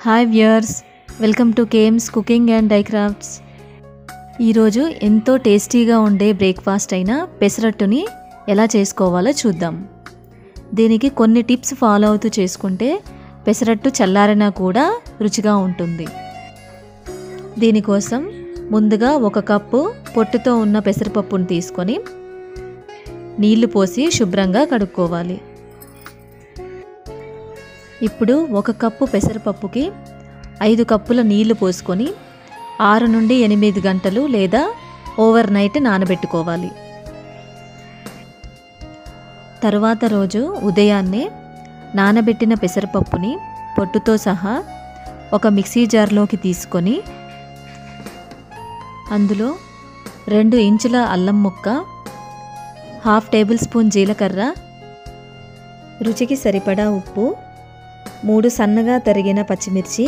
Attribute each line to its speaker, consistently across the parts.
Speaker 1: hi viewers welcome to కేమ్స్ cooking and DIY crafts ఈరోజు ఎంతో టేస్టీగా ఉండే బ్రేక్ఫాస్ట్ అయిన పెసరట్టుని ఎలా చేసుకోవాలో చూద్దాం దీనికి కొన్ని టిప్స్ ఫాలో అవుతూ చేసుకుంటే పెసరట్టు చల్లారినా కూడా రుచిగా ఉంటుంది దీనికోసం ముందుగా ఒక కప్పు పొట్టుతో ఉన్న పెసరపప్పును తీసుకొని నీళ్లు పోసి శుభ్రంగా కడుక్కోవాలి ఇప్పుడు ఒక కప్పు పెసరపప్పుకి ఐదు కప్పుల నీళ్లు పోసుకొని ఆరు నుండి ఎనిమిది గంటలు లేదా ఓవర్ నైట్ నానబెట్టుకోవాలి తరువాత రోజు ఉదయాన్నే నానబెట్టిన పెసరపప్పుని పొట్టుతో సహా ఒక మిక్సీ జార్లోకి తీసుకొని అందులో రెండు ఇంచుల అల్లం ముక్క హాఫ్ టేబుల్ స్పూన్ జీలకర్ర రుచికి సరిపడా ఉప్పు మూడు సన్నగా తరిగిన పచ్చిమిర్చి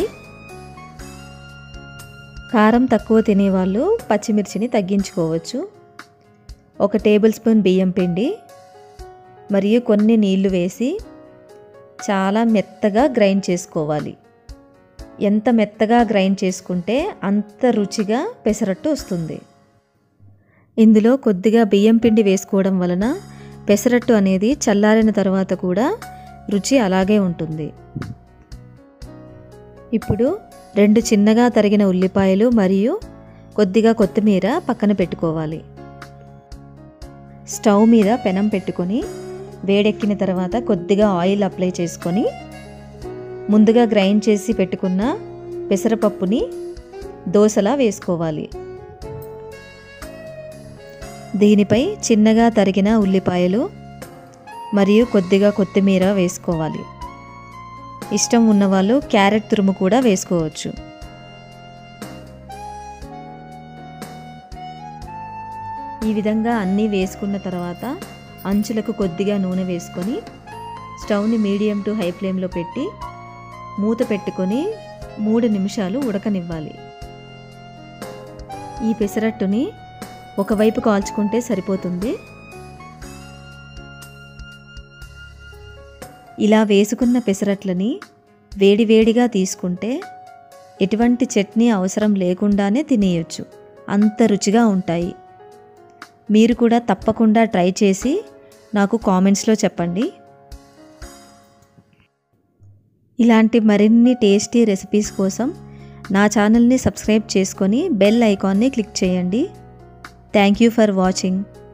Speaker 1: కారం తక్కువ తినేవాళ్ళు పచ్చిమిర్చిని తగ్గించుకోవచ్చు ఒక టేబుల్ స్పూన్ బియ్యం పిండి మరియు కొన్ని నీళ్లు వేసి చాలా మెత్తగా గ్రైండ్ చేసుకోవాలి ఎంత మెత్తగా గ్రైండ్ చేసుకుంటే అంత రుచిగా పెసరట్టు వస్తుంది ఇందులో కొద్దిగా బియ్యం పిండి వేసుకోవడం వలన పెసరట్టు అనేది చల్లారిన తర్వాత కూడా రుచి అలాగే ఉంటుంది ఇప్పుడు రెండు చిన్నగా తరిగిన ఉల్లిపాయలు మరియు కొద్దిగా కొత్తిమీర పక్కన పెట్టుకోవాలి స్టవ్ మీద పెనం పెట్టుకొని వేడెక్కిన తర్వాత కొద్దిగా ఆయిల్ అప్లై చేసుకొని ముందుగా గ్రైండ్ చేసి పెట్టుకున్న పెసరపప్పుని దోశలా వేసుకోవాలి దీనిపై చిన్నగా తరిగిన ఉల్లిపాయలు మరియు కొద్దిగా కొత్తిమీర వేసుకోవాలి ఇష్టం ఉన్నవాళ్ళు క్యారెట్ తురుము కూడా వేసుకోవచ్చు ఈ విధంగా అన్నీ వేసుకున్న తర్వాత అంచులకు కొద్దిగా నూనె వేసుకొని స్టవ్ని మీడియం టు హై ఫ్లేమ్లో పెట్టి మూత పెట్టుకొని మూడు నిమిషాలు ఉడకనివ్వాలి ఈ పెసరట్టుని ఒకవైపు కాల్చుకుంటే సరిపోతుంది ఇలా వేసుకున్న పెసరట్లని వేడివేడిగా తీసుకుంటే ఎటువంటి చట్నీ అవసరం లేకుండానే తినేయొచ్చు అంత రుచిగా ఉంటాయి మీరు కూడా తప్పకుండా ట్రై చేసి నాకు కామెంట్స్లో చెప్పండి ఇలాంటి మరిన్ని టేస్టీ రెసిపీస్ కోసం నా ఛానల్ని సబ్స్క్రైబ్ చేసుకొని బెల్ ఐకాన్ని క్లిక్ చేయండి థ్యాంక్ యూ ఫర్ వాచింగ్